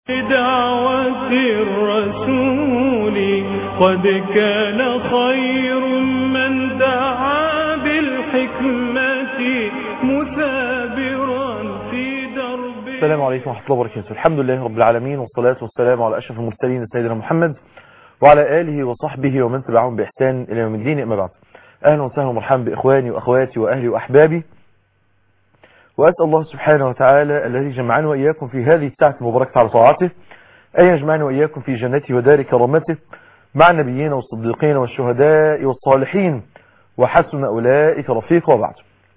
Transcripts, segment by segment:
بدعوة الرسول قد كان خير من دعا بالحكمة مثابرا في درب السلام عليكم ورحمة الله وبركاته الحمد لله رب العالمين والصلاة والسلام على أشرف المرسلين سيدنا محمد وعلى آله وصحبه ومن تبعهم بإحسان إلى يوم الدين أما بعد أهلا وسهلا ومرحبا بإخواني وأخواتي وأهلي وأحبابي وأسأل الله سبحانه وتعالى الذي جمعنا وإياكم في هذه الساعة المباركة على طاعته أن يجمعنا وإياكم في جنته ودار كرامته مع النبيين والصديقين والشهداء والصالحين وحسن أولئك رفيق وبعد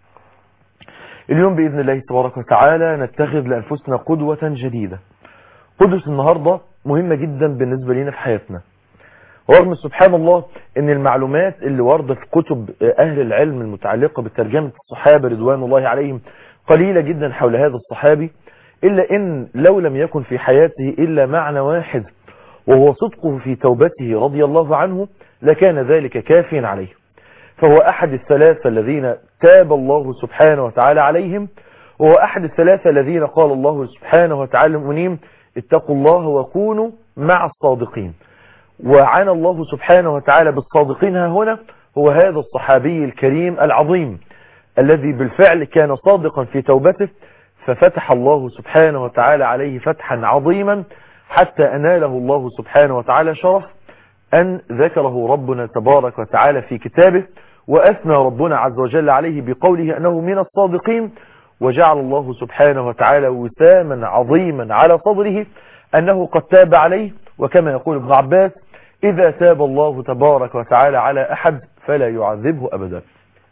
اليوم بإذن الله تبارك وتعالى نتخذ لأنفسنا قدوة جديدة قدوة النهاردة مهمة جدا بالنسبة لنا في حياتنا رغم سبحان الله ان المعلومات اللي واردة في كتب اهل العلم المتعلقة بترجمة الصحابة رضوان الله عليهم قليلة جدا حول هذا الصحابي الا ان لو لم يكن في حياته الا معنى واحد وهو صدقه في توبته رضي الله عنه لكان ذلك كافيا عليه فهو احد الثلاثة الذين تاب الله سبحانه وتعالى عليهم وهو احد الثلاثة الذين قال الله سبحانه وتعالى للمؤمنين اتقوا الله وكونوا مع الصادقين وعانى الله سبحانه وتعالى بالصادقين ها هنا هو هذا الصحابي الكريم العظيم الذي بالفعل كان صادقا في توبته ففتح الله سبحانه وتعالى عليه فتحا عظيما حتى أناله الله سبحانه وتعالى شرف أن ذكره ربنا تبارك وتعالى في كتابه وأثنى ربنا عز وجل عليه بقوله أنه من الصادقين وجعل الله سبحانه وتعالى وساما عظيما على صدره أنه قد تاب عليه وكما يقول ابن عباس إذا تاب الله تبارك وتعالى على أحد فلا يعذبه أبدا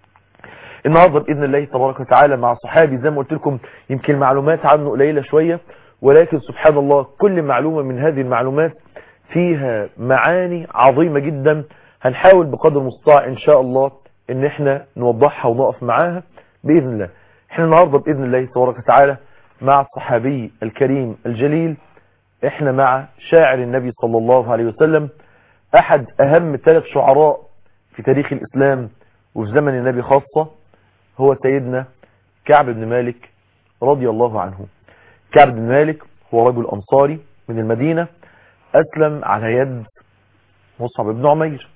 النهاردة بإذن الله تبارك وتعالى مع صحابي زي ما قلت لكم يمكن المعلومات عنه قليلة شوية ولكن سبحان الله كل معلومة من هذه المعلومات فيها معاني عظيمة جدا هنحاول بقدر المستطاع إن شاء الله إن احنا نوضحها ونقف معاها بإذن الله احنا النهاردة بإذن الله تبارك وتعالى مع الصحابي الكريم الجليل احنا مع شاعر النبي صلى الله عليه وسلم احد اهم ثلاث شعراء في تاريخ الاسلام وفي زمن النبي خاصة هو سيدنا كعب بن مالك رضي الله عنه كعب بن مالك هو رجل انصاري من المدينة اسلم على يد مصعب بن عمير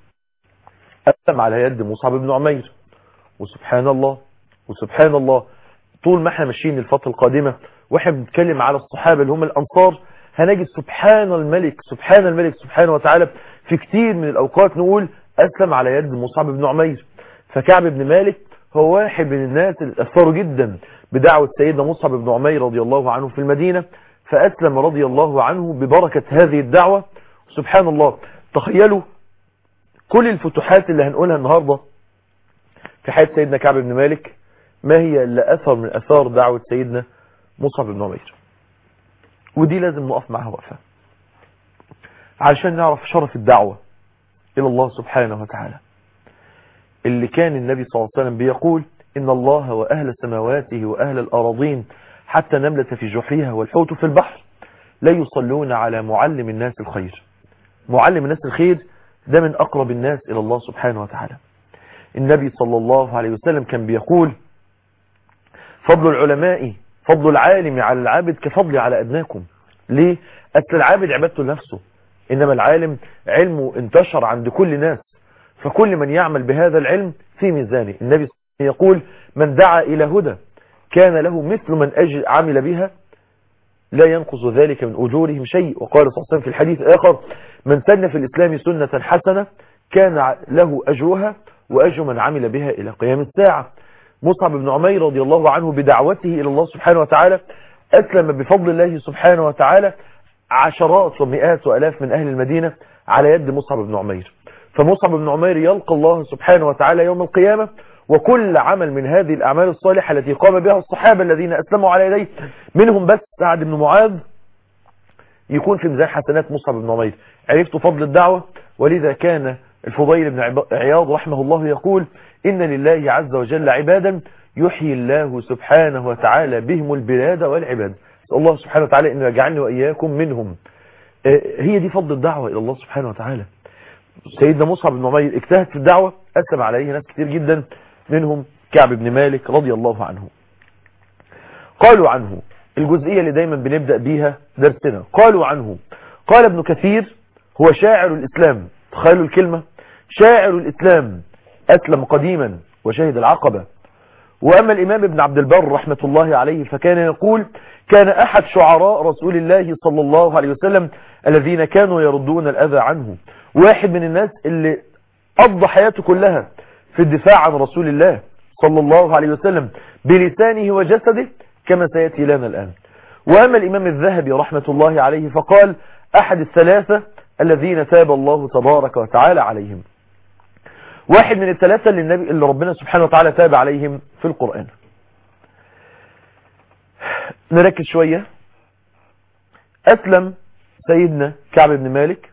اسلم على يد مصعب بن عمير وسبحان الله وسبحان الله طول ما احنا ماشيين الفترة القادمة واحنا بنتكلم على الصحابة اللي هم الانصار هنجد سبحان الملك سبحان الملك سبحانه وتعالى في كتير من الأوقات نقول أسلم على يد مصعب بن عمير فكعب بن مالك هو واحد من الناس اللي أثروا جدا بدعوة سيدنا مصعب بن عمير رضي الله عنه في المدينة فأسلم رضي الله عنه ببركة هذه الدعوة سبحان الله تخيلوا كل الفتوحات اللي هنقولها النهاردة في حياة سيدنا كعب بن مالك ما هي اللي أثر من أثار دعوة سيدنا مصعب بن عمير ودي لازم نقف معها وقفة علشان نعرف شرف الدعوة إلى الله سبحانه وتعالى اللي كان النبي صلى الله عليه وسلم بيقول إن الله وأهل سماواته وأهل الأراضين حتى نملة في جحرها والحوت في البحر لا يصلون على معلم الناس الخير معلم الناس الخير ده من أقرب الناس إلى الله سبحانه وتعالى النبي صلى الله عليه وسلم كان بيقول فضل العلماء فضل العالم على العابد كفضلي على أدناكم ليه؟ أصل العابد عبادته لنفسه إنما العالم علمه انتشر عند كل الناس فكل من يعمل بهذا العلم في ميزانه النبي يقول من دعا إلى هدى كان له مثل من أجل عمل بها لا ينقص ذلك من أجورهم شيء وقال صلى الله عليه وسلم في الحديث الآخر من سن في الإسلام سنة حسنة كان له أجرها وأجر من عمل بها إلى قيام الساعة مصعب بن عمير رضي الله عنه بدعوته إلى الله سبحانه وتعالى أسلم بفضل الله سبحانه وتعالى عشرات ومئات وألاف من أهل المدينة على يد مصعب بن عمير فمصعب بن عمير يلقى الله سبحانه وتعالى يوم القيامة وكل عمل من هذه الأعمال الصالحة التي قام بها الصحابة الذين أسلموا على يديه منهم بس سعد بن معاذ يكون في ميزان حسنات مصعب بن عمير عرفت فضل الدعوة ولذا كان الفضيل بن عياض رحمه الله يقول إن لله عز وجل عبادا يحيي الله سبحانه وتعالى بهم البلاد والعباد الله سبحانه وتعالى إنه يجعلني وإياكم منهم هي دي فضل الدعوة إلى الله سبحانه وتعالى سيدنا مصعب بن عمير اجتهد في الدعوة أسلم عليه ناس كتير جدا منهم كعب بن مالك رضي الله عنه قالوا عنه الجزئية اللي دايما بنبدأ بيها درسنا قالوا عنه قال ابن كثير هو شاعر الإسلام تخيلوا الكلمة شاعر الإسلام أسلم قديما وشهد العقبة وأما الإمام ابن عبد البر رحمة الله عليه فكان يقول كان أحد شعراء رسول الله صلى الله عليه وسلم الذين كانوا يردون الأذى عنه واحد من الناس اللي قضى حياته كلها في الدفاع عن رسول الله صلى الله عليه وسلم بلسانه وجسده كما سيأتي لنا الآن وأما الإمام الذهبي رحمة الله عليه فقال أحد الثلاثة الذين تاب الله تبارك وتعالى عليهم واحد من الثلاثة اللي, النبي اللي ربنا سبحانه وتعالى تاب عليهم في القرآن نركز شوية أسلم سيدنا كعب بن مالك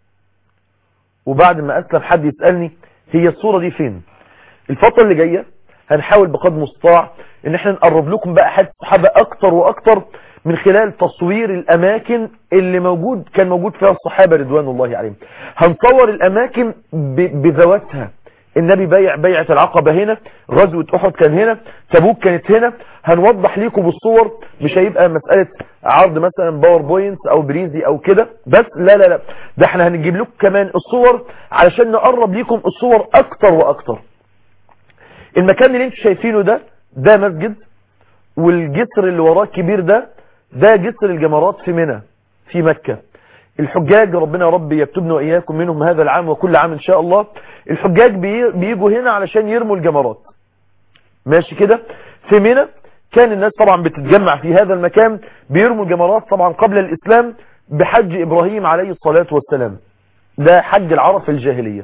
وبعد ما أسلم حد يسألني هي الصورة دي فين الفترة اللي جاية هنحاول بقدر المستطاع ان احنا نقرب لكم بقى حد الصحابة اكتر واكتر من خلال تصوير الاماكن اللي موجود كان موجود فيها الصحابة رضوان الله عليهم هنصور الاماكن بذواتها النبي بيع بيعة العقبة هنا غزوة احد كان هنا تبوك كانت هنا هنوضح لكم بالصور مش هيبقى مسألة عرض مثلا باوربوينت او بريزي او كده بس لا لا لا ده احنا هنجيب لكم كمان الصور علشان نقرب لكم الصور اكتر واكتر المكان اللي انتم شايفينه ده ده مسجد والجسر اللي وراه الكبير ده ده جسر الجمرات في منى في مكة الحجاج ربنا يا رب يكتبنا وإياكم منهم هذا العام وكل عام إن شاء الله الحجاج بيجوا هنا علشان يرموا الجمرات ماشي كده في منى كان الناس طبعا بتتجمع في هذا المكان بيرموا الجمرات طبعا قبل الإسلام بحج إبراهيم عليه الصلاة والسلام ده حج العرب في الجاهلية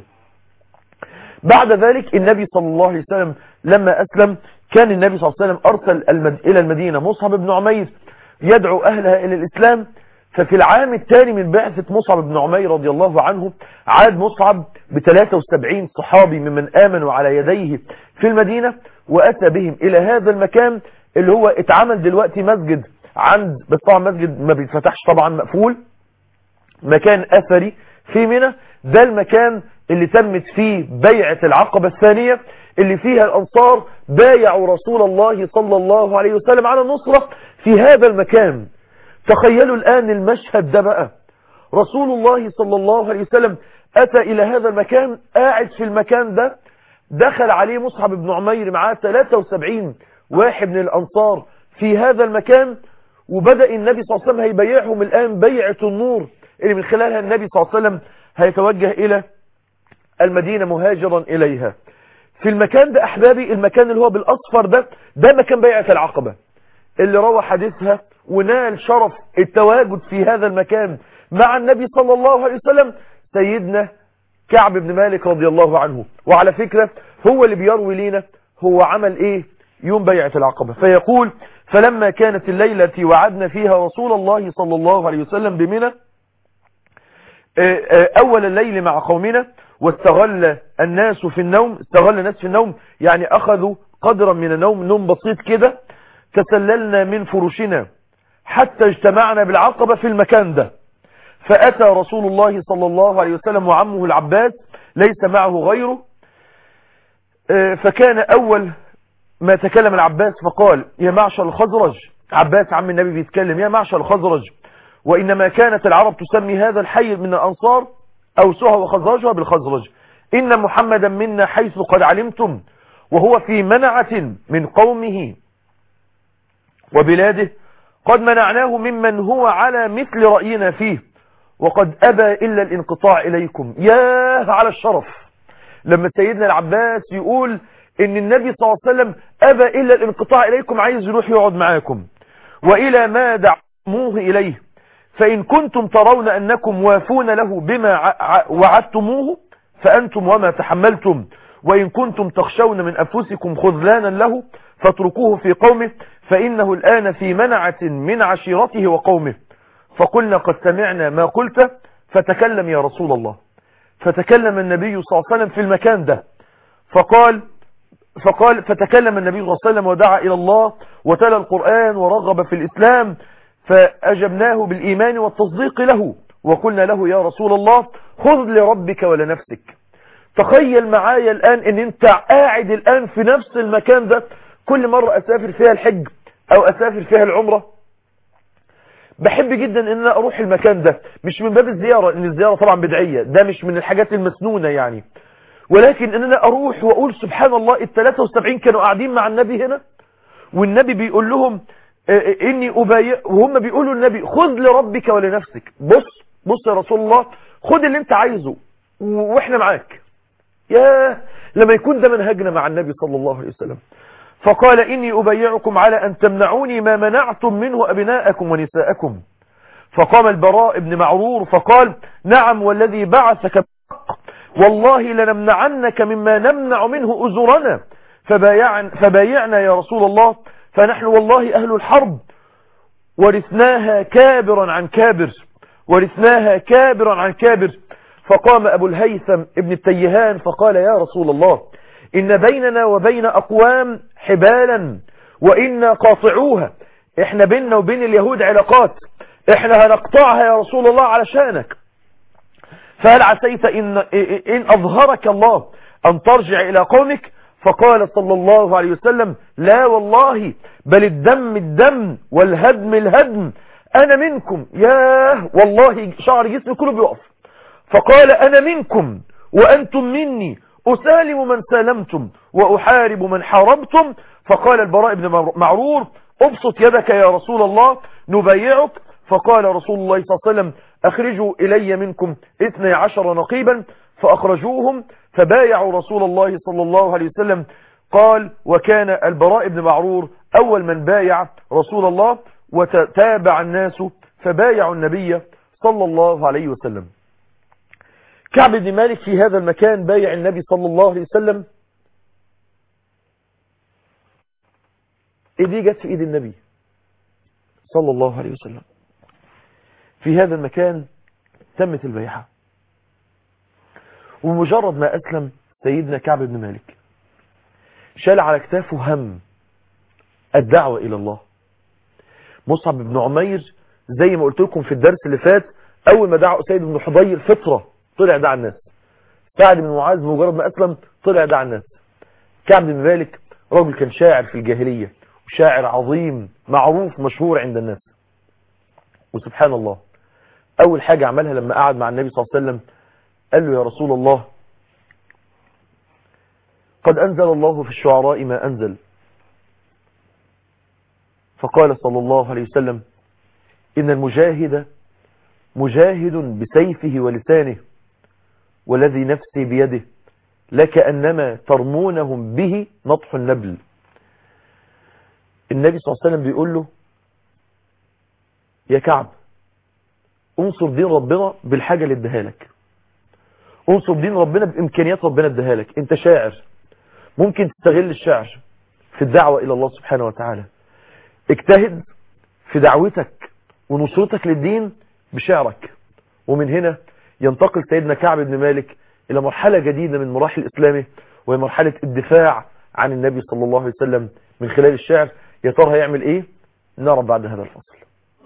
بعد ذلك النبي صلى الله عليه وسلم لما أسلم كان النبي صلى الله عليه وسلم أرسل المد... إلى المدينة مصعب بن عمير يدعو أهلها إلى الإسلام ففي العام الثاني من بعثة مصعب بن عمير رضي الله عنه عاد مصعب ب 73 صحابي ممن آمنوا على يديه في المدينة وأتى بهم إلى هذا المكان اللي هو اتعمل دلوقتي مسجد عند بس طبعا مسجد ما بيتفتحش طبعا مقفول مكان أثري في منى ده المكان اللي تمت فيه بيعة العقبة الثانية اللي فيها الأنصار بايعوا رسول الله صلى الله عليه وسلم على النصرة في هذا المكان تخيلوا الآن المشهد ده بقى رسول الله صلى الله عليه وسلم أتى إلى هذا المكان قاعد في المكان ده دخل عليه مصعب بن عمير معاه 73 واحد من الأنصار في هذا المكان وبدأ النبي صلى الله عليه وسلم هيبيعهم الآن بيعة النور اللي من خلالها النبي صلى الله عليه وسلم هيتوجه إلى المدينة مهاجرا إليها في المكان ده أحبابي المكان اللي هو بالأصفر ده ده مكان بيعة العقبة اللي روى حديثها ونال شرف التواجد في هذا المكان مع النبي صلى الله عليه وسلم سيدنا كعب بن مالك رضي الله عنه وعلى فكرة هو اللي بيروي لينا هو عمل ايه يوم بيعة العقبة فيقول فلما كانت الليلة التي وعدنا فيها رسول الله صلى الله عليه وسلم بمنى أول الليل مع قومنا واستغل الناس في النوم استغل الناس في النوم يعني أخذوا قدرا من النوم نوم بسيط كده تسللنا من فرشنا حتى اجتمعنا بالعقبة في المكان ده فأتى رسول الله صلى الله عليه وسلم وعمه العباس ليس معه غيره فكان أول ما تكلم العباس فقال يا معشر الخزرج عباس عم النبي بيتكلم يا معشر الخزرج وإنما كانت العرب تسمي هذا الحي من الأنصار أوسها وخزرجها بالخزرج إن محمدا منا حيث قد علمتم وهو في منعة من قومه وبلاده قد منعناه ممن هو على مثل رأينا فيه وقد أبى إلا الانقطاع إليكم ياه على الشرف لما سيدنا العباس يقول إن النبي صلى الله عليه وسلم أبى إلا الانقطاع إليكم عايز يروح يقعد معاكم وإلى ما دعموه إليه فإن كنتم ترون أنكم وافون له بما وعدتموه فأنتم وما تحملتم وإن كنتم تخشون من أنفسكم خذلانا له فاتركوه في قومه فإنه الآن في منعة من عشيرته وقومه فقلنا قد سمعنا ما قلت فتكلم يا رسول الله فتكلم النبي صلى الله عليه وسلم في المكان ده فقال فقال فتكلم النبي صلى الله عليه وسلم ودعا إلى الله وتلا القرآن ورغب في الإسلام فأجبناه بالإيمان والتصديق له وقلنا له يا رسول الله خذ لربك ولنفسك تخيل معايا الآن ان انت قاعد الآن في نفس المكان ده كل مرة أسافر فيها الحج أو أسافر فيها العمرة بحب جدا ان انا اروح المكان ده مش من باب الزيارة ان الزيارة طبعا بدعية ده مش من الحاجات المسنونة يعني ولكن ان انا اروح واقول سبحان الله ال 73 كانوا قاعدين مع النبي هنا والنبي بيقول لهم اني ابايع وهم بيقولوا للنبي خذ لربك ولنفسك بص بص يا رسول الله خذ اللي انت عايزه واحنا معاك يا لما يكون ده منهجنا مع النبي صلى الله عليه وسلم فقال إني أبيعكم على أن تمنعوني ما منعتم منه أبناءكم ونساءكم فقام البراء بن معرور فقال نعم والذي بعثك بالحق والله لنمنعنك مما نمنع منه أزرنا فبايعن فبايعنا يا رسول الله فنحن والله أهل الحرب ورثناها كابرا عن كابر ورثناها كابرا عن كابر فقام أبو الهيثم ابن التيهان فقال يا رسول الله إن بيننا وبين أقوام حبالا وإنا قاطعوها إحنا بيننا وبين اليهود علاقات إحنا هنقطعها يا رسول الله علشانك فهل عسيت إن, إن أظهرك الله أن ترجع إلى قومك فقال صلى الله عليه وسلم لا والله بل الدم الدم والهدم الهدم أنا منكم ياه والله شعر جسمي كله بيقف فقال أنا منكم وأنتم مني أسالم من سالمتم وأحارب من حاربتم فقال البراء بن معرور ابسط يدك يا رسول الله نبايعك فقال رسول الله صلى الله عليه وسلم أخرجوا إلي منكم اثني عشر نقيبا فأخرجوهم فبايعوا رسول الله صلى الله عليه وسلم قال وكان البراء بن معرور أول من بايع رسول الله وتابع الناس فبايعوا النبي صلى الله عليه وسلم كعب بن مالك في هذا المكان بايع النبي صلى الله عليه وسلم ايدي جت في ايد النبي صلى الله عليه وسلم في هذا المكان تمت البيعة ومجرد ما أسلم سيدنا كعب بن مالك شال على كتافه هم الدعوة إلى الله مصعب بن عمير زي ما قلت لكم في الدرس اللي فات أول ما دعا سيد بن حضير فطرة طلع دعا الناس سعد بن معاذ مجرد ما أسلم طلع دعا الناس كعب بن مالك راجل كان شاعر في الجاهلية وشاعر عظيم معروف مشهور عند الناس وسبحان الله أول حاجة عملها لما قعد مع النبي صلى الله عليه وسلم قال له يا رسول الله قد أنزل الله في الشعراء ما أنزل فقال صلى الله عليه وسلم إن المجاهد مجاهد بسيفه ولسانه والذي نفسي بيده لكأنما ترمونهم به نطح النبل النبي صلى الله عليه وسلم بيقول له يا كعب انصر دين ربنا بالحاجة اللي اديها لك انصر دين ربنا بامكانيات ربنا اديها لك انت شاعر ممكن تستغل الشعر في الدعوة الى الله سبحانه وتعالى اجتهد في دعوتك ونصرتك للدين بشعرك ومن هنا ينتقل سيدنا كعب بن مالك الى مرحلة جديدة من مراحل اسلامه وهي مرحلة الدفاع عن النبي صلى الله عليه وسلم من خلال الشعر يا ترى هيعمل ايه نرى بعد هذا الفصل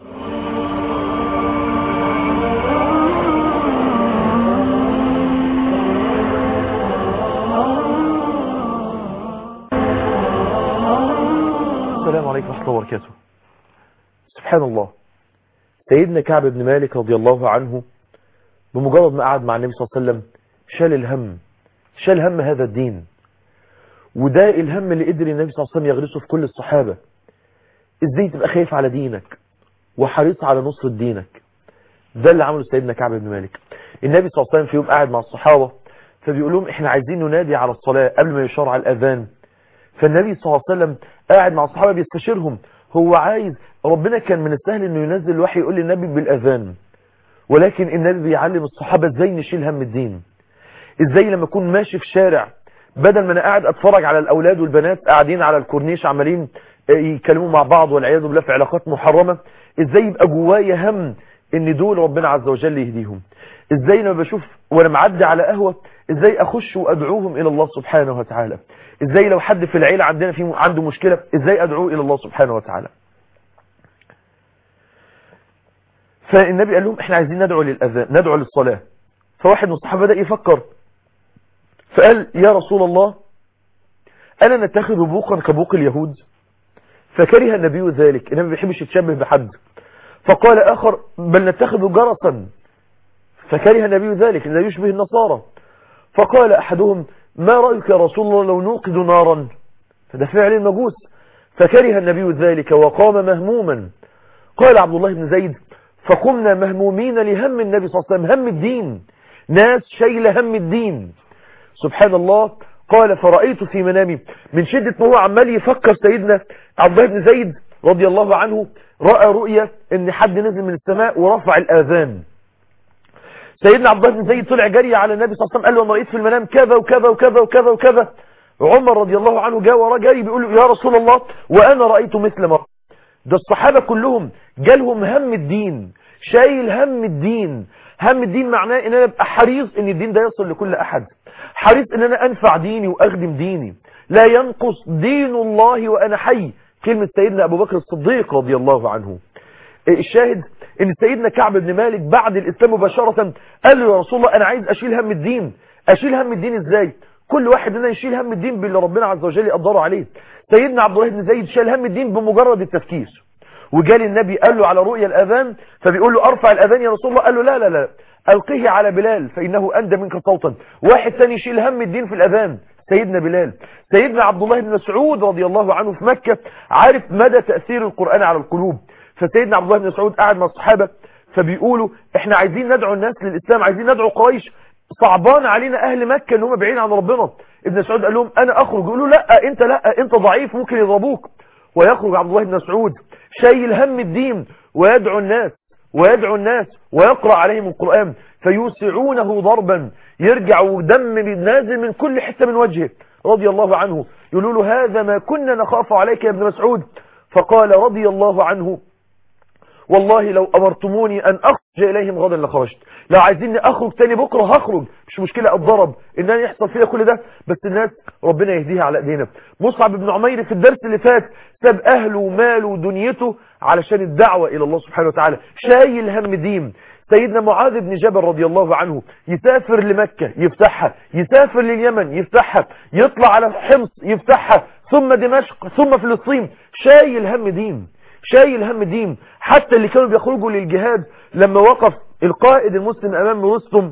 السلام عليكم ورحمة الله وبركاته سبحان الله سيدنا كعب بن مالك رضي الله عنه بمجرد ما قعد مع النبي صلى الله عليه وسلم شال الهم شال هم هذا الدين وده الهم اللي قدر النبي صلى الله عليه وسلم يغرسه في كل الصحابة ازاي تبقى خايف على دينك وحريص على نصرة دينك ده اللي عمله سيدنا كعب بن مالك النبي صلى الله عليه وسلم في يوم قاعد مع الصحابة فبيقول لهم احنا عايزين ننادي على الصلاة قبل ما يشرع الأذان فالنبي صلى الله عليه وسلم قاعد مع الصحابة بيستشيرهم هو عايز ربنا كان من السهل انه ينزل الوحي يقول للنبي بالأذان ولكن النبي بيعلم الصحابة ازاي نشيل هم الدين ازاي لما اكون ماشي في شارع بدل ما انا قاعد اتفرج على الاولاد والبنات قاعدين على الكورنيش عمالين يتكلموا مع بعض والعياذ بالله في علاقات محرمة ازاي يبقى جوايا هم ان دول ربنا عز وجل يهديهم ازاي لما بشوف وانا معدي على قهوة ازاي اخش وادعوهم الى الله سبحانه وتعالى ازاي لو حد في العيلة عندنا في عنده مشكلة ازاي ادعوه الى الله سبحانه وتعالى فالنبي قال لهم احنا عايزين ندعو للاذان ندعو للصلاة فواحد من الصحابة بدأ يفكر فقال يا رسول الله أنا نتخذ بوقا كبوق اليهود فكره النبي ذلك النبي ما بيحبش يتشبه بحد فقال آخر بل نتخذ جرسا فكره النبي ذلك إنه يشبه النصارى فقال أحدهم ما رأيك يا رسول الله لو نوقد نارا فده فعل المجوس فكره النبي ذلك وقام مهموما قال عبد الله بن زيد فقمنا مهمومين لهم النبي صلى الله عليه وسلم هم الدين ناس شايلة هم الدين سبحان الله قال فرأيت في منامي من شدة ما هو عمال يفكر سيدنا عبد الله بن زيد رضي الله عنه رأى رؤية ان حد نزل من السماء ورفع الآذان سيدنا عبد الله بن زيد طلع جري على النبي صلى الله عليه وسلم قال له انا رأيت في المنام كذا وكذا وكذا وكذا وكذا عمر رضي الله عنه جاء وراه جري بيقول له يا رسول الله وانا رأيت مثل ما ده الصحابة كلهم جالهم هم الدين شايل هم الدين هم الدين معناه ان انا ابقى حريص ان الدين ده يصل لكل احد حريص ان انا انفع ديني واخدم ديني لا ينقص دين الله وانا حي كلمة سيدنا ابو بكر الصديق رضي الله عنه الشاهد ان سيدنا كعب بن مالك بعد الاسلام مباشرة قال له يا رسول الله انا عايز اشيل هم الدين اشيل هم الدين ازاي كل واحد مننا يشيل هم الدين باللي ربنا عز وجل يقدره عليه سيدنا عبد الله بن زيد شال هم الدين بمجرد التفكير وجالي النبي قال له على رؤيا الأذان فبيقول له أرفع الأذان يا رسول الله قال له لا لا لا ألقيه على بلال فإنه أندى منك صوتا واحد ثاني يشيل هم الدين في الأذان سيدنا بلال سيدنا عبد الله بن مسعود رضي الله عنه في مكة عارف مدى تأثير القرآن على القلوب فسيدنا عبد الله بن مسعود قاعد مع الصحابة فبيقولوا احنا عايزين ندعو الناس للإسلام عايزين ندعو قريش صعبان علينا أهل مكة ان هم بعيدين عن ربنا ابن مسعود قال لهم أنا أخرج يقولوا لا أنت لا أنت ضعيف ممكن يضربوك ويخرج عبد الله بن مسعود شايل هم الدين ويدعو الناس ويدعو الناس ويقرأ عليهم القرآن فيوسعونه ضربا يرجع ودم نازل من كل حتة من وجهه رضي الله عنه يقولوا له هذا ما كنا نخاف عليك يا ابن مسعود فقال رضي الله عنه والله لو أمرتموني أن أخرج إليهم غدا لخرجت لو عايزيني أخرج تاني بكرة هخرج مش مشكلة أتضرب إن أنا يحصل فيها كل ده بس الناس ربنا يهديها على أيدينا مصعب بن عمير في الدرس اللي فات ساب أهله وماله ودنيته علشان الدعوة إلى الله سبحانه وتعالى شايل هم دين سيدنا معاذ بن جبل رضي الله عنه يسافر لمكة يفتحها يسافر لليمن يفتحها يطلع على حمص يفتحها ثم دمشق ثم فلسطين شايل هم دين شايل هم دين حتى اللي كانوا بيخرجوا للجهاد لما وقف القائد المسلم امام رستم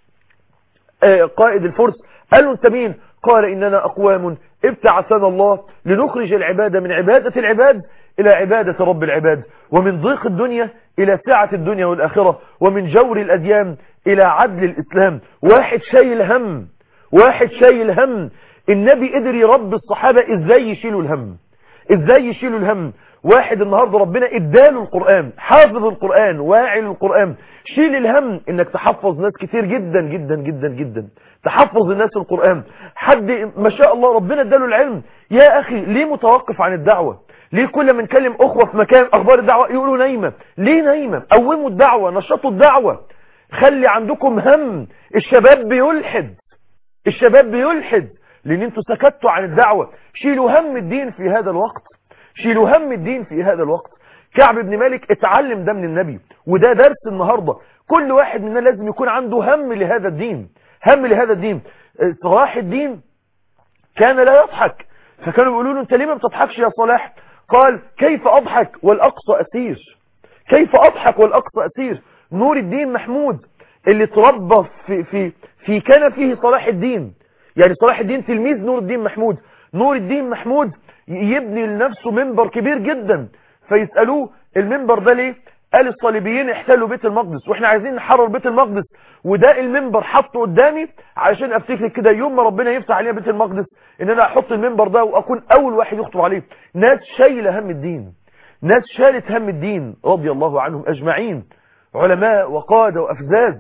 قائد الفرس قال له انت مين قال اننا اقوام ابتعثنا الله لنخرج العبادة من عبادة العباد الى عبادة رب العباد ومن ضيق الدنيا الى سعة الدنيا والاخرة ومن جور الاديان الى عدل الاسلام واحد شايل هم واحد شايل هم النبي قدر يربي الصحابة ازاي يشيلوا الهم ازاي يشيلوا الهم واحد النهاردة ربنا اداله القرآن حافظ القرآن واعي للقرآن شيل الهم انك تحفظ ناس كتير جدا جدا جدا جدا تحفظ الناس القرآن حد ما شاء الله ربنا اداله العلم يا اخي ليه متوقف عن الدعوة ليه كل ما نكلم اخوة في مكان اخبار الدعوة يقولوا نايمة ليه نايمة قوموا الدعوة نشطوا الدعوة خلي عندكم هم الشباب بيلحد الشباب بيلحد لان انتوا سكتوا عن الدعوة شيلوا هم الدين في هذا الوقت شيلوا هم الدين في هذا الوقت كعب بن مالك اتعلم ده من النبي وده درس النهاردة كل واحد مننا لازم يكون عنده هم لهذا الدين هم لهذا الدين صلاح الدين كان لا يضحك فكانوا يقولوا له انت ليه ما بتضحكش يا صلاح قال كيف اضحك والاقصى اسير كيف اضحك والاقصى اسير نور الدين محمود اللي تربى في, في, في كان فيه صلاح الدين يعني صلاح الدين تلميذ نور الدين محمود نور الدين محمود يبني لنفسه منبر كبير جدا فيسألوه المنبر ده ليه قال الصليبيين احتلوا بيت المقدس واحنا عايزين نحرر بيت المقدس وده المنبر حطه قدامي علشان افتكر كده يوم ما ربنا يفتح علينا بيت المقدس ان انا احط المنبر ده واكون اول واحد يخطب عليه ناس شايله هم الدين ناس شالت هم الدين رضي الله عنهم اجمعين علماء وقادة وافزاز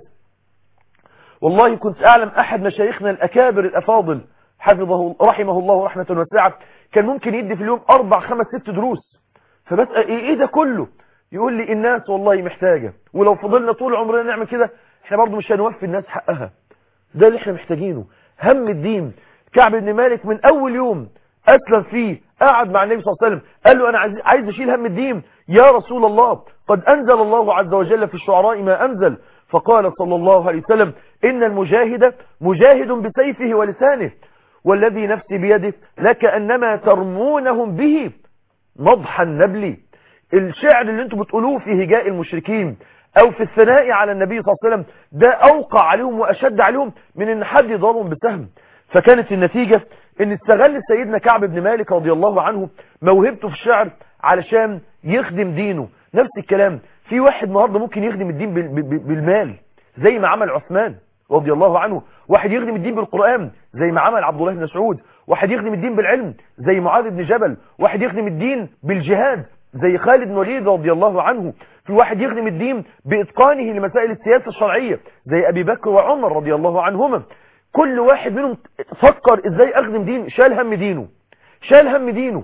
والله كنت اعلم احد مشايخنا الاكابر الافاضل حفظه رحمه الله رحمة واسعة كان ممكن يدي في اليوم اربع خمس ست دروس فبسأل ايه, إيه ده كله يقول لي الناس والله محتاجة ولو فضلنا طول عمرنا نعمل كده احنا برضو مش هنوفي الناس حقها ده اللي احنا محتاجينه هم الدين كعب بن مالك من اول يوم اسلم فيه قعد مع النبي صلى الله عليه وسلم قال له انا عايز, عايز اشيل هم الدين يا رسول الله قد انزل الله عز وجل في الشعراء ما انزل فقال صلى الله عليه وسلم ان المجاهد مجاهد بسيفه ولسانه والذي نفسي بيده لكأنما ترمونهم به مضح النبل الشعر اللي انتم بتقولوه في هجاء المشركين او في الثناء على النبي صلى الله عليه وسلم ده اوقع عليهم واشد عليهم من ان حد يضربهم بسهم فكانت النتيجة ان استغل سيدنا كعب بن مالك رضي الله عنه موهبته في الشعر علشان يخدم دينه نفس الكلام في واحد النهارده ممكن يخدم الدين بالمال زي ما عمل عثمان رضي الله عنه واحد يخدم الدين بالقرآن زي ما عمل عبد الله بن مسعود واحد يخدم الدين بالعلم زي معاذ بن جبل واحد يخدم الدين بالجهاد زي خالد بن وليد رضي الله عنه في واحد يخدم الدين بإتقانه لمسائل السياسة الشرعية زي أبي بكر وعمر رضي الله عنهما كل واحد منهم فكر ازاي اخدم دين شال هم دينه شال هم دينه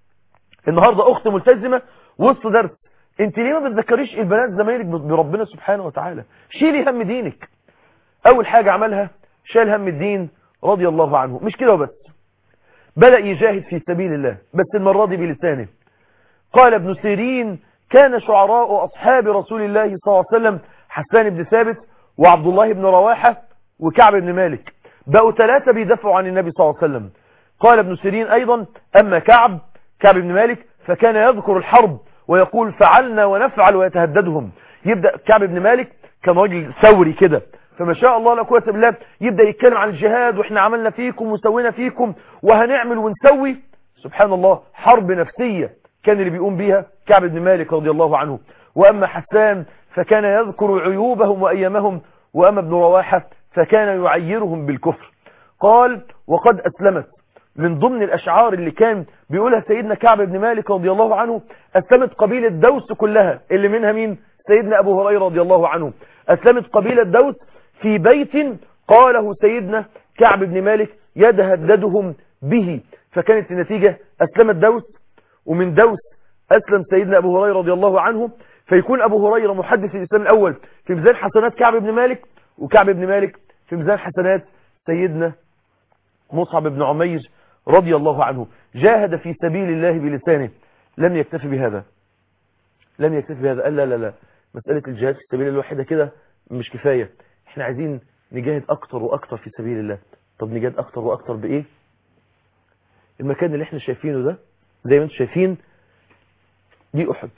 النهاردة اخت ملتزمة وسط درس انت ليه ما بتذكريش البنات زمايلك بربنا سبحانه وتعالى شيلي هم دينك اول حاجة عملها شال هم الدين رضي الله عنه مش كده وبس بدأ يجاهد في سبيل الله بس المرة دي بلسانه قال ابن سيرين كان شعراء أصحاب رسول الله صلى الله عليه وسلم حسان بن ثابت وعبد الله بن رواحة وكعب بن مالك بقوا ثلاثة بيدافعوا عن النبي صلى الله عليه وسلم قال ابن سيرين أيضا أما كعب كعب بن مالك فكان يذكر الحرب ويقول فعلنا ونفعل ويتهددهم يبدأ كعب بن مالك كان راجل ثوري كده فما شاء الله لا قوه الا بالله يبدا يتكلم عن الجهاد واحنا عملنا فيكم وسوينا فيكم وهنعمل ونسوي سبحان الله حرب نفسيه كان اللي بيقوم بيها كعب بن مالك رضي الله عنه واما حسان فكان يذكر عيوبهم وايامهم واما ابن رواحه فكان يعيرهم بالكفر قال وقد اسلمت من ضمن الاشعار اللي كان بيقولها سيدنا كعب بن مالك رضي الله عنه اسلمت قبيله دوس كلها اللي منها مين سيدنا ابو هريره رضي الله عنه اسلمت قبيله دوس في بيت قاله سيدنا كعب بن مالك يتهددهم به فكانت النتيجة أسلمت دوس ومن دوس أسلم سيدنا أبو هريرة رضي الله عنه فيكون أبو هريرة محدث الإسلام الأول في ميزان حسنات كعب بن مالك وكعب بن مالك في ميزان حسنات سيدنا مصعب بن عمير رضي الله عنه جاهد في سبيل الله بلسانه لم يكتفي بهذا لم يكتفي بهذا قال لا لا لا مسألة الجهاد في سبيل الله الواحدة كده مش كفاية احنا عايزين نجاهد اكتر واكتر في سبيل الله طب نجاهد اكتر واكتر بايه المكان اللي احنا شايفينه ده زي ما انتم شايفين دي احد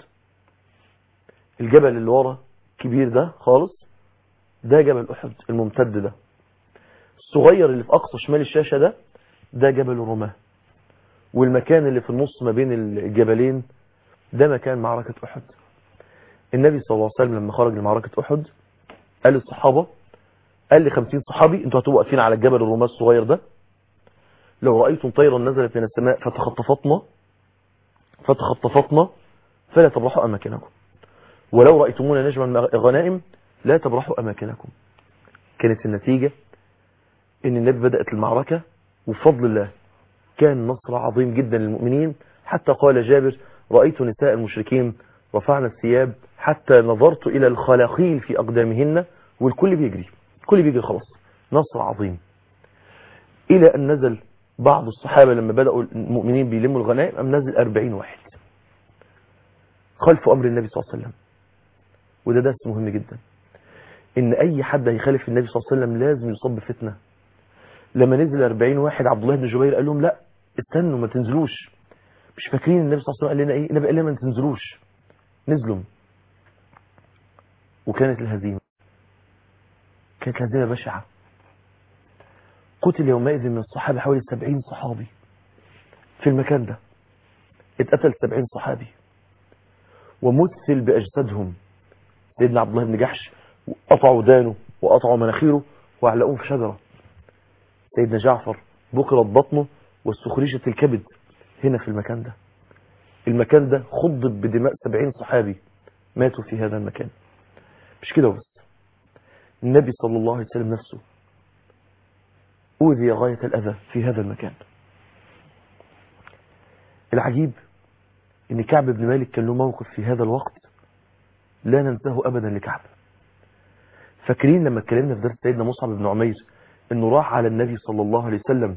الجبل اللي ورا كبير ده خالص ده جبل احد الممتد ده الصغير اللي في اقصى شمال الشاشة ده ده جبل رماه والمكان اللي في النص ما بين الجبلين ده مكان معركة احد النبي صلى الله عليه وسلم لما خرج لمعركة احد قال للصحابة قال لي 50 صحابي انتوا هتبقوا واقفين على الجبل الرماه الصغير ده لو رأيتم طيرا نزلت من السماء فتخطفتنا فتخطفتنا فلا تبرحوا أماكنكم ولو رأيتمونا نجما غنائم لا تبرحوا أماكنكم كانت النتيجة ان النبي بدأت المعركة وبفضل الله كان نصر عظيم جدا للمؤمنين حتى قال جابر رأيت نساء المشركين رفعنا الثياب حتى نظرت إلى الخلاخيل في أقدامهن والكل بيجري الكل بيجري خلاص نصر عظيم إلى أن نزل بعض الصحابة لما بدأوا المؤمنين بيلموا الغنائم أم نزل أربعين واحد خلف أمر النبي صلى الله عليه وسلم وده درس مهم جدا إن أي حد هيخالف النبي صلى الله عليه وسلم لازم يصاب بفتنة لما نزل 40 واحد عبد الله بن جبير قال لهم لا استنوا ما تنزلوش مش فاكرين النبي صلى الله عليه وسلم قال لنا ايه النبي قال لنا ما تنزلوش نزلوا وكانت الهزيمة كانت الهزيمة بشعة قتل يومئذ من الصحابة حوالي 70 صحابي في المكان ده اتقتل 70 صحابي ومثل بأجسادهم سيدنا عبد الله بن جحش قطعوا دانه وقطعوا مناخيره وعلقوه في شجرة سيدنا جعفر بكرت بطنه واستخرجت الكبد هنا في المكان ده المكان ده خضب بدماء 70 صحابي ماتوا في هذا المكان مش كده بس النبي صلى الله عليه وسلم نفسه أوذي غاية الأذى في هذا المكان العجيب ان كعب بن مالك كان له موقف في هذا الوقت لا ننساه أبدا لكعب فاكرين لما اتكلمنا في درس سيدنا مصعب بن عمير انه راح على النبي صلى الله عليه وسلم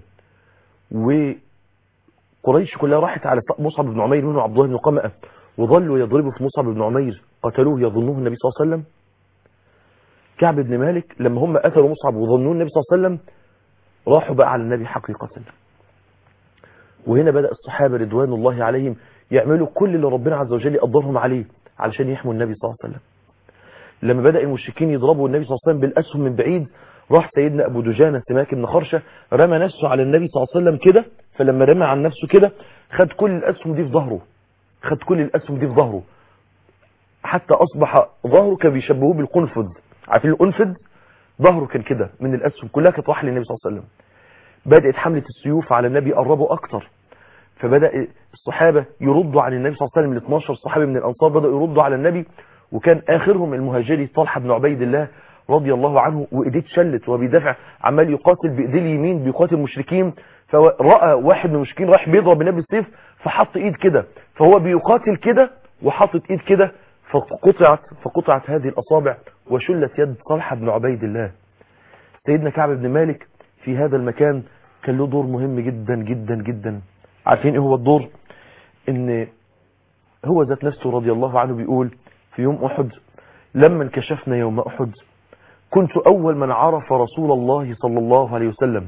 وقريش كلها راحت على مصعب بن عمير منه عبد الله بن قمأة وظلوا يضربوا في مصعب بن عمير قتلوه يظنوه النبي صلى الله عليه وسلم كعب بن مالك لما هم قتلوا مصعب وظنوه النبي صلى الله عليه وسلم راحوا بقى على النبي حقيقة وهنا بدأ الصحابة رضوان الله عليهم يعملوا كل اللي ربنا عز وجل يقدرهم عليه علشان يحموا النبي صلى الله عليه وسلم لما بدأ المشركين يضربوا النبي صلى الله عليه وسلم بالأسهم من بعيد راح سيدنا أبو دجانة سماك بن خرشة رمى نفسه على النبي صلى الله عليه وسلم كده فلما رمى عن نفسه كده خد كل الأسهم دي في ظهره خد كل الأسهم دي في ظهره حتى أصبح ظهره كان بيشبهوه بالقنفذ عارفين القنفذ ظهره كان كده من الأسهم كلها كانت راح للنبي صلى الله عليه وسلم بدأت حملة السيوف على النبي قربوا أكتر فبدأ الصحابة يردوا عن النبي صلى الله عليه وسلم ال 12 صحابي من الأنصار بدأوا يردوا على النبي وكان آخرهم المهاجري طلحة بن عبيد الله رضي الله عنه وإيديه اتشلت وهو بيدافع عمال يقاتل بإيديه اليمين بيقاتل المشركين فرأى واحد من المشركين رايح بيضرب النبي السيف فحط إيد كده فهو بيقاتل كده وحاطط إيد كده فقطعت فقطعت هذه الأصابع وشلت يد طلحة بن عبيد الله سيدنا كعب بن مالك في هذا المكان كان له دور مهم جدا جدا جدا عارفين ايه هو الدور ان هو ذات نفسه رضي الله عنه بيقول في يوم احد لما انكشفنا يوم احد كنت اول من عرف رسول الله صلى الله عليه وسلم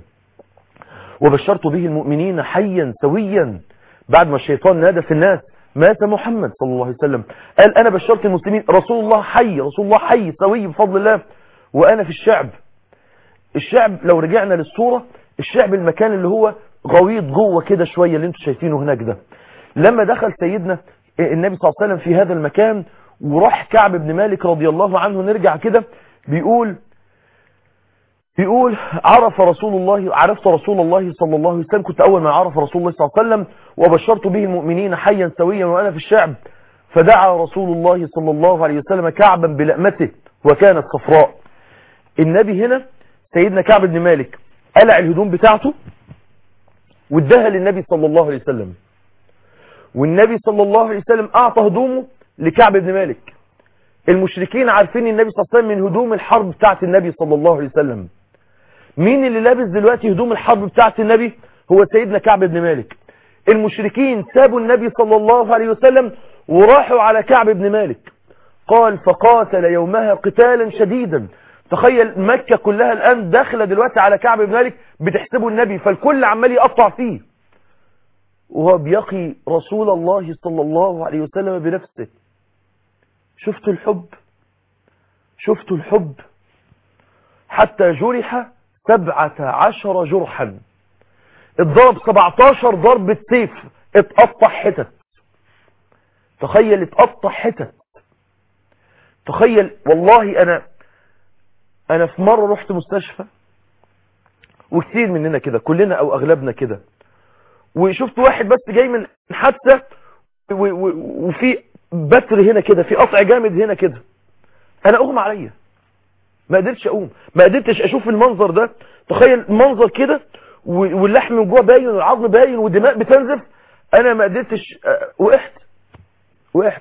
وبشرت به المؤمنين حيا سويا بعد ما الشيطان نادى في الناس مات محمد صلى الله عليه وسلم قال انا بشرت المسلمين رسول الله حي رسول الله حي سوي بفضل الله وانا في الشعب الشعب لو رجعنا للصورة الشعب المكان اللي هو غويط جوه كده شوية اللي انتم شايفينه هناك ده لما دخل سيدنا النبي صلى الله عليه وسلم في هذا المكان وراح كعب بن مالك رضي الله عنه نرجع كده بيقول بيقول عرف رسول الله عرفت رسول الله صلى الله عليه وسلم كنت أول ما عرف رسول الله صلى الله عليه وسلم وبشرت به المؤمنين حيا سويا وأنا في الشعب فدعا رسول الله صلى الله عليه وسلم كعبا بلأمته وكانت صفراء النبي هنا سيدنا كعب بن مالك قلع الهدوم بتاعته واداها للنبي صلى الله عليه وسلم والنبي صلى الله عليه وسلم أعطى هدومه لكعب بن مالك المشركين عارفين النبي صلى الله عليه وسلم من هدوم الحرب بتاعت النبي صلى الله عليه وسلم مين اللي لابس دلوقتي هدوم الحرب بتاعت النبي هو سيدنا كعب بن مالك المشركين سابوا النبي صلى الله عليه وسلم وراحوا على كعب بن مالك قال فقاتل يومها قتالا شديدا تخيل مكة كلها الآن داخلة دلوقتي على كعب بن مالك بتحسبه النبي فالكل عمال يقطع فيه وهو بيقي رسول الله صلى الله عليه وسلم بنفسه شفتوا الحب شفتوا الحب حتى جرح سبعة عشر جرحا اتضرب 17 ضربة سيف اتقطع حتت تخيل اتقطع حتت تخيل والله انا انا في مرة رحت مستشفى وكثير مننا كده كلنا او اغلبنا كده وشفت واحد بس جاي من حادثة وفي بتر هنا كده في قطع جامد هنا كده انا اغمى عليا ما قدرتش اقوم ما قدرتش اشوف المنظر ده تخيل المنظر كده واللحم من جوه باين والعظم باين والدماء بتنزف انا ما قدرتش وقعت وقعت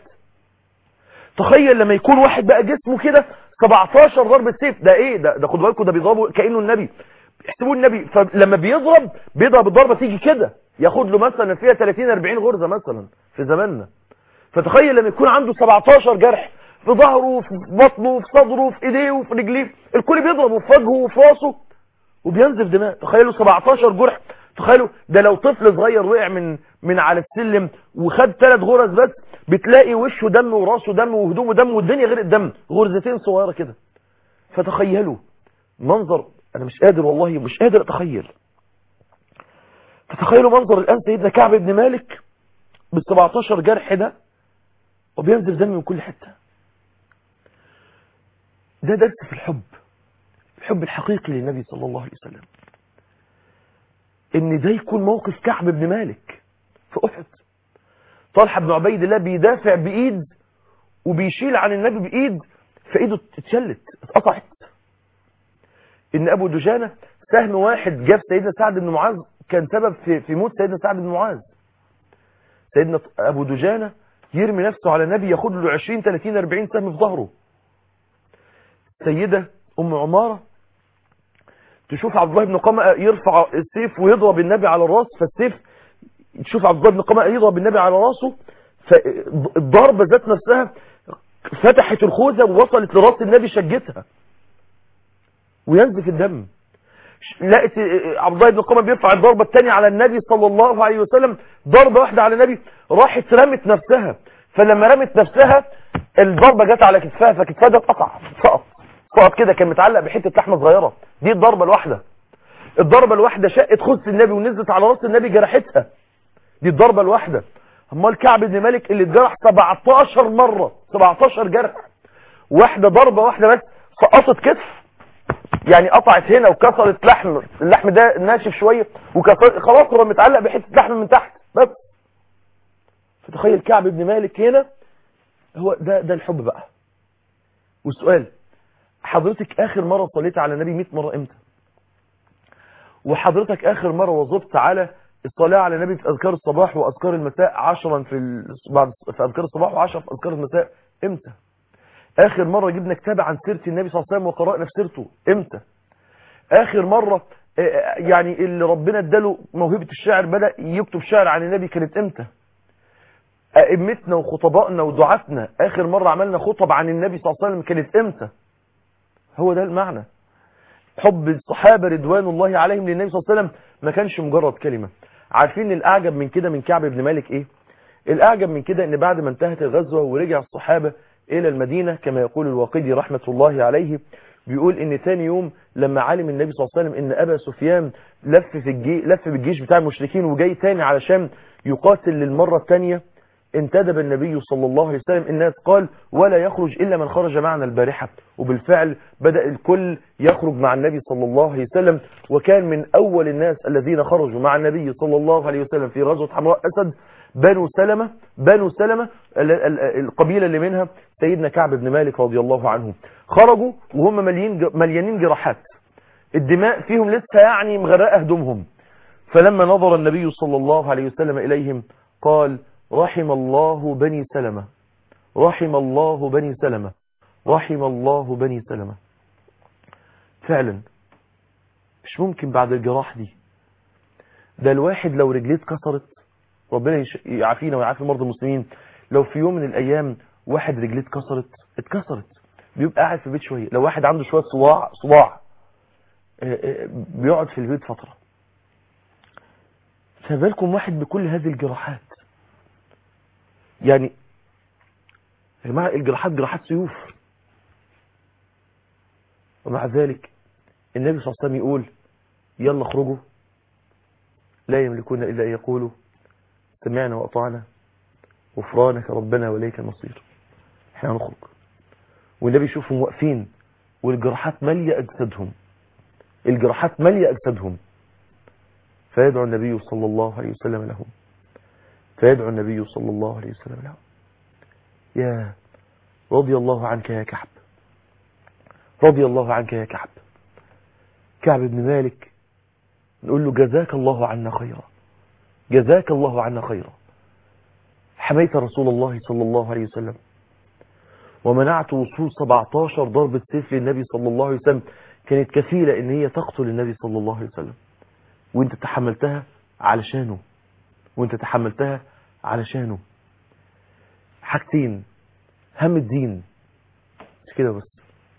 تخيل لما يكون واحد بقى جسمه كده 17 ضربة سيف ده ايه ده ده خدوا بالكم ده بيضربوا كانه النبي احسبوا النبي فلما بيضرب بيضرب الضربه تيجي كده ياخد له مثلا فيها 30 40 غرزه مثلا في زماننا فتخيل لما يكون عنده 17 جرح في ظهره في بطنه في صدره في ايديه وفي رجليه الكل بيضربه في وجهه وفي راسه وبينزف دماء تخيلوا 17 جرح تخيلوا ده لو طفل صغير وقع من من على السلم وخد ثلاث غرز بس بتلاقي وشه دم وراسه دم وهدومه دم والدنيا غير الدم غرزتين صغيره كده فتخيلوا منظر انا مش قادر والله مش قادر اتخيل فتخيلوا منظر الان سيدنا كعب بن مالك بال 17 جرح ده وبينزل دم من كل حته ده درس في الحب الحب الحقيقي للنبي صلى الله عليه وسلم ان ده يكون موقف كعب بن مالك في احد طلحه بن عبيد الله بيدافع بايد وبيشيل عن النبي بايد فايده اتشلت اتقطعت ان ابو دجانه سهم واحد جاب سيدنا سعد بن معاذ كان سبب في في موت سيدنا سعد بن معاذ سيدنا ابو دجانه يرمي نفسه على النبي ياخد له 20 30 40 سهم في ظهره سيده ام عماره تشوف عبد الله بن قمأ يرفع السيف ويضرب النبي على الراس فالسيف تشوف عبد الله بن قمأ يضرب النبي على راسه فالضربه ذات نفسها فتحت الخوذه ووصلت لراس النبي شجتها وينزف الدم لقت عبد الله بن قمة بيرفع الضربة الثانية على النبي صلى الله عليه وسلم ضربة واحدة على النبي راحت رمت نفسها فلما رمت نفسها الضربة جت على كتفها فكتفها ده اتقطع سقط سقط كده كان متعلق بحتة لحمة صغيرة دي الضربة الواحدة الضربة الواحدة شقت خص النبي ونزلت على راس النبي جرحتها دي الضربة الواحدة امال كعب بن مالك اللي اتجرح 17 مرة 17 جرح واحدة ضربة واحدة بس سقطت كتف يعني قطعت هنا وكسرت لحم اللحم ده ناشف شوية وكسرت خلاص هو متعلق بحتة لحم من تحت بس فتخيل كعب بن مالك هنا هو ده ده الحب بقى والسؤال حضرتك اخر مرة صليت على النبي 100 مرة امتى وحضرتك اخر مرة وظبت على الصلاة على النبي في اذكار الصباح واذكار المساء عشرا في ال... بعد في اذكار الصباح وعشرة في اذكار المساء امتى اخر مرة جبنا كتاب عن سيرة النبي صلى الله عليه وسلم وقرأنا في سيرته امتى اخر مرة يعني اللي ربنا اداله موهبة الشعر بدأ يكتب شعر عن النبي كانت امتى ائمتنا وخطبائنا ودعاتنا اخر مرة عملنا خطب عن النبي صلى الله عليه وسلم كانت امتى هو ده المعنى حب الصحابة رضوان الله عليهم للنبي صلى الله عليه وسلم ما كانش مجرد كلمة عارفين الاعجب من كده من كعب بن مالك ايه الاعجب من كده ان بعد ما انتهت الغزوة ورجع الصحابة الى المدينة كما يقول الواقدي رحمة الله عليه بيقول ان تاني يوم لما علم النبي صلى الله عليه وسلم ان ابا سفيان لف في الجي لف بالجيش بتاع المشركين وجاي تاني علشان يقاتل للمرة الثانيه انتدب النبي صلى الله عليه وسلم الناس قال ولا يخرج إلا من خرج معنا البارحة وبالفعل بدأ الكل يخرج مع النبي صلى الله عليه وسلم وكان من أول الناس الذين خرجوا مع النبي صلى الله عليه وسلم في غزوة حمراء أسد بنو سلمة بنو سلمة القبيلة اللي منها سيدنا كعب بن مالك رضي الله عنه خرجوا وهم مليين مليانين جراحات الدماء فيهم لسه يعني مغرقة هدومهم فلما نظر النبي صلى الله عليه وسلم إليهم قال رحم الله بني سلمة رحم الله بني سلمة رحم الله بني سلمة فعلا مش ممكن بعد الجراح دي ده الواحد لو رجليه اتكسرت ربنا يعافينا ويعافي مرضى المسلمين لو في يوم من الايام واحد رجليه اتكسرت اتكسرت بيبقى قاعد في البيت شويه لو واحد عنده شويه صواع صواع بيقعد في البيت فتره فبالكم واحد بكل هذه الجراحات يعني يا جماعه الجراحات جراحات سيوف ومع ذلك النبي صلى الله عليه وسلم يقول يلا اخرجوا لا يملكون الا ان يقولوا سمعنا واطعنا غفرانك ربنا واليك المصير احنا هنخرج والنبي يشوفهم واقفين والجراحات ماليه اجسادهم الجراحات ماليه اجسادهم فيدعو النبي صلى الله عليه وسلم لهم فيدعو النبي صلى الله عليه وسلم لهم يا رضي الله عنك يا كعب رضي الله عنك يا كعب كعب بن مالك نقول له جزاك الله عنا خيرا جزاك الله عنا خيرا حميت رسول الله صلى الله عليه وسلم ومنعت وصول 17 ضربة سيف للنبي صلى الله عليه وسلم كانت كفيلة ان هي تقتل النبي صلى الله عليه وسلم وانت تحملتها علشانه وانت تحملتها علشانه حاجتين هم الدين مش كده بس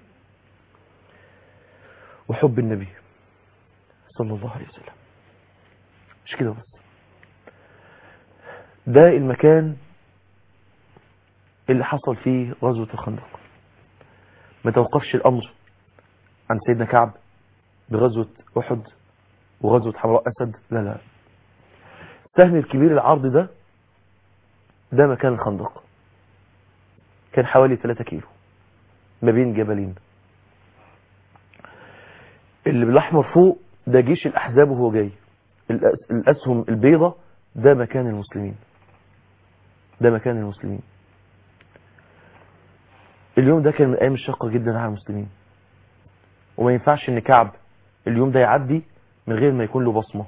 وحب النبي صلى الله عليه وسلم مش كده بس ده المكان اللي حصل فيه غزوة الخندق ما توقفش الأمر عن سيدنا كعب بغزوة أحد وغزوة حمراء أسد لا لا السهم الكبير العرض ده ده مكان الخندق كان حوالي 3 كيلو ما بين جبلين اللي بالاحمر فوق ده جيش الاحزاب وهو جاي الاسهم البيضة ده مكان المسلمين ده مكان المسلمين اليوم ده كان من ايام الشقة جدا على المسلمين وما ينفعش ان كعب اليوم ده يعدي من غير ما يكون له بصمة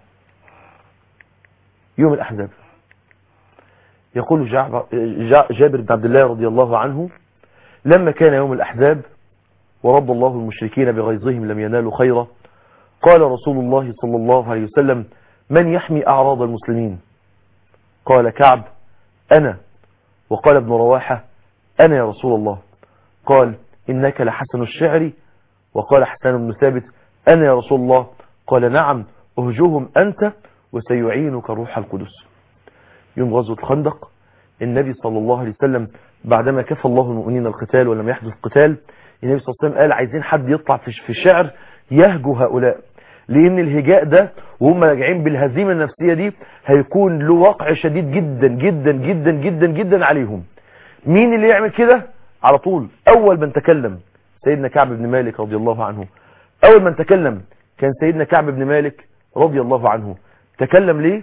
يوم الاحزاب يقول جابر بن عبد الله رضي الله عنه لما كان يوم الأحزاب ورد الله المشركين بغيظهم لم ينالوا خيرا قال رسول الله صلى الله عليه وسلم من يحمي أعراض المسلمين قال كعب أنا وقال ابن رواحة أنا يا رسول الله قال إنك لحسن الشعر وقال حسان بن ثابت أنا يا رسول الله قال نعم اهجهم أنت وسيعينك روح القدس يوم غزوة الخندق النبي صلى الله عليه وسلم بعدما كفى الله المؤمنين القتال ولم يحدث قتال النبي صلى الله عليه وسلم قال عايزين حد يطلع في الشعر يهجو هؤلاء لان الهجاء ده وهم راجعين بالهزيمة النفسية دي هيكون له واقع شديد جدا جدا جدا جدا جدا عليهم مين اللي يعمل كده على طول اول من تكلم سيدنا كعب بن مالك رضي الله عنه اول من تكلم كان سيدنا كعب بن مالك رضي الله عنه تكلم ليه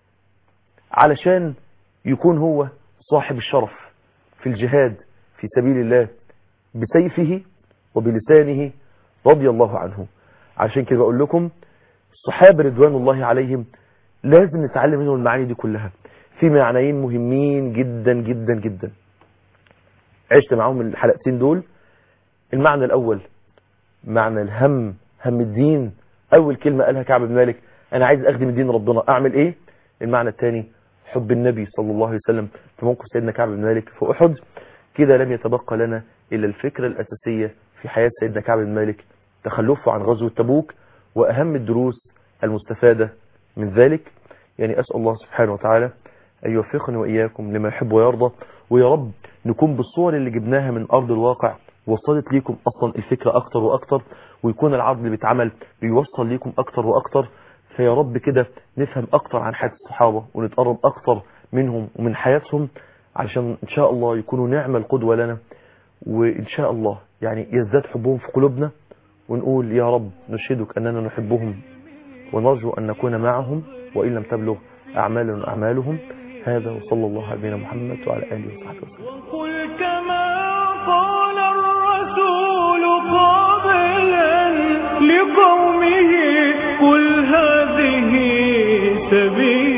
علشان يكون هو صاحب الشرف في الجهاد في سبيل الله بسيفه وبلسانه رضي الله عنه عشان كده بقول لكم الصحابة رضوان الله عليهم لازم نتعلم منهم المعاني دي كلها في معنيين مهمين جدا جدا جدا عشت معاهم الحلقتين دول المعنى الأول معنى الهم هم الدين أول كلمة قالها كعب بن مالك أنا عايز أخدم الدين ربنا أعمل إيه المعنى الثاني حب النبي صلى الله عليه وسلم في موقف سيدنا كعب بن مالك في أحد كده لم يتبقى لنا إلا الفكرة الأساسية في حياة سيدنا كعب بن مالك تخلفه عن غزوة تبوك وأهم الدروس المستفادة من ذلك يعني أسأل الله سبحانه وتعالى أن يوفقني وإياكم لما يحب ويرضى ويا رب نكون بالصور اللي جبناها من أرض الواقع وصلت ليكم أصلا الفكرة أكتر وأكتر ويكون العرض اللي بيتعمل بيوصل ليكم أكتر وأكتر فيا رب كده نفهم أكتر عن حياة الصحابة ونتقرب أكتر منهم ومن حياتهم عشان إن شاء الله يكونوا نعمة القدوة لنا وإن شاء الله يعني يزداد حبهم في قلوبنا ونقول يا رب نشهدك أننا نحبهم ونرجو أن نكون معهم وإن لم تبلغ أعمالنا أعمالهم هذا وصلى الله على نبينا محمد وعلى آله وصحبه وسلم وقل كما قال الرسول قابلا لقومه قل هذه سبيل